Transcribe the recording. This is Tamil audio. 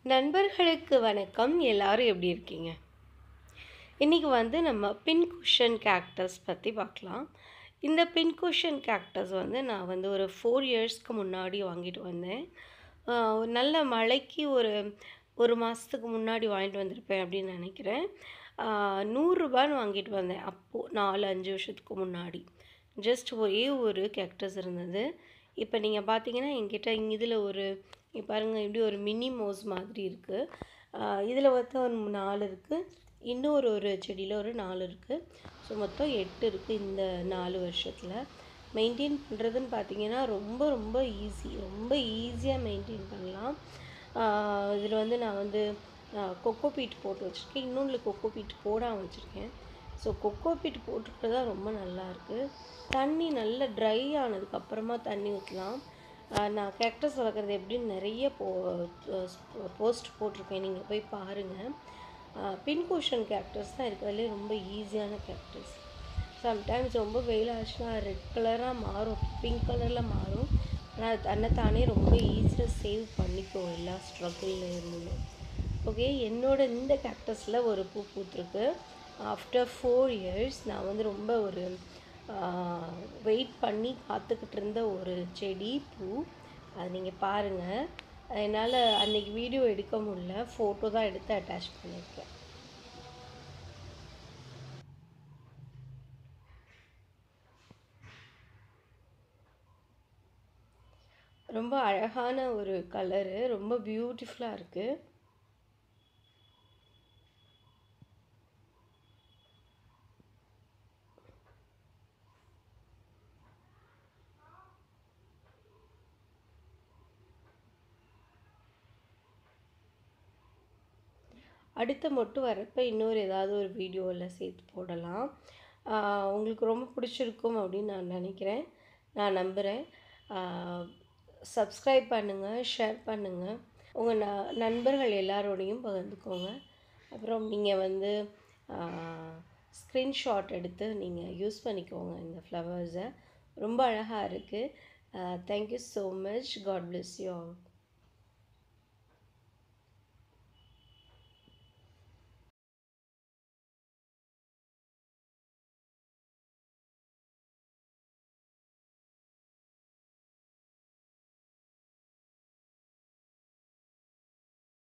நண்பர்களுக்கு வணக்கம் எல்லாரும் எப்படி இருக்கீங்க இன்றைக்கி வந்து நம்ம பின் குஷன் கேக்டஸ் பற்றி பார்க்கலாம் இந்த பின் குஷன் கேக்டஸ் வந்து நான் வந்து ஒரு ஃபோர் இயர்ஸ்க்கு முன்னாடி வாங்கிட்டு வந்தேன் ஆஹ் ஒரு நல்ல மழைக்கு ஒரு ஒரு மாதத்துக்கு முன்னாடி வாங்கிட்டு வந்திருப்பேன் அப்படின்னு நினைக்கிறேன் ஆஹ் நூறுரூபான்னு வாங்கிட்டு வந்தேன் அப்போது நாலு அஞ்சு வருஷத்துக்கு முன்னாடி ஜஸ்ட் ஒரே ஒரு கேக்டஸ் இருந்தது இப்போ நீங்கள் பார்த்தீங்கன்னா என்கிட்ட இங்கே இதில் ஒரு இங்க பாருங்க இப்படி ஒரு மினி மோஸ் மாதிரி இருக்குது இதில் வந்து ஒரு நாலு இருக்குது இன்னொரு ஒரு செடியில் ஒரு நாலு இருக்குது ஸோ மொத்தம் எட்டு இருக்குது இந்த நாலு வருஷத்தில் மெயின்டைன் பண்ணுறதுன்னு பார்த்தீங்கன்னா ரொம்ப ரொம்ப ஈஸி ரொம்ப ஈஸியாக மெயின்டைன் பண்ணலாம் இதில் வந்து நான் வந்து கொக்கோ பீட் போட்டு வச்சுருக்கேன் இன்னொன்று கொக்கோ பீட் போடாமல் வச்சுருக்கேன் ஸோ கொக்கோ பீட் போட்டுக்கிறது தான் ரொம்ப நல்லாயிருக்கு தண்ணி நல்லா ட்ரை ஆனதுக்கப்புறமா தண்ணி ஊற்றலாம் நான் கேக்டஸ் வளர்க்குறது எப்படின்னு நிறைய போ போஸ்ட் போட்டிருக்கேன் நீங்கள் போய் பாருங்கள் பின்கூஷன் கேக்டஸ் தான் இருக்கிறதுலே ரொம்ப ஈஸியான கேக்டஸ் சம்டைம்ஸ் ரொம்ப வெயில் ஆச்சுன்னா ரெட் கலராக மாறும் பிங்க் கலரில் மாறும் ஆனால் அது தன்னைத்தானே ரொம்ப ஈஸியாக சேவ் பண்ணிக்கும் எல்லா ஸ்ட்ரகிளில் இருந்துமே ஓகே என்னோட இந்த கேக்டஸில் ஒரு பூ பூத்துருக்கு ஆஃப்டர் ஃபோர் இயர்ஸ் நான் வந்து ரொம்ப ஒரு வெயிட் பண்ணி காத்துக்கிட்டு இருந்த ஒரு செடி பூ அது நீங்கள் பாருங்கள் என்னால் அன்றைக்கி வீடியோ எடுக்க முடியல ஃபோட்டோ தான் எடுத்து அட்டாச் பண்ணியிருக்கேன் ரொம்ப அழகான ஒரு கலரு ரொம்ப பியூட்டிஃபுல்லாக இருக்குது அடுத்த மொட்டு வரப்போ இன்னொரு ஏதாவது ஒரு வீடியோவில் சேர்த்து போடலாம் ஆஹ் உங்களுக்கு ரொம்ப பிடிச்சிருக்கும் அப்படின்னு நான் நினைக்கிறேன் நான் நம்புகிறேன் சப்ஸ்கிரைப் பண்ணுங்கள் ஷேர் பண்ணுங்கள் உங்கள் ந நண்பர்கள் எல்லாரோடையும் பகிர்ந்துக்கோங்க அப்புறம் நீங்கள் வந்து ஸ்க்ரீன்ஷாட் எடுத்து நீங்கள் யூஸ் பண்ணிக்கோங்க இந்த ஃப்ளவர்ஸை ரொம்ப அழகாக இருக்குது thank you so much God bless you all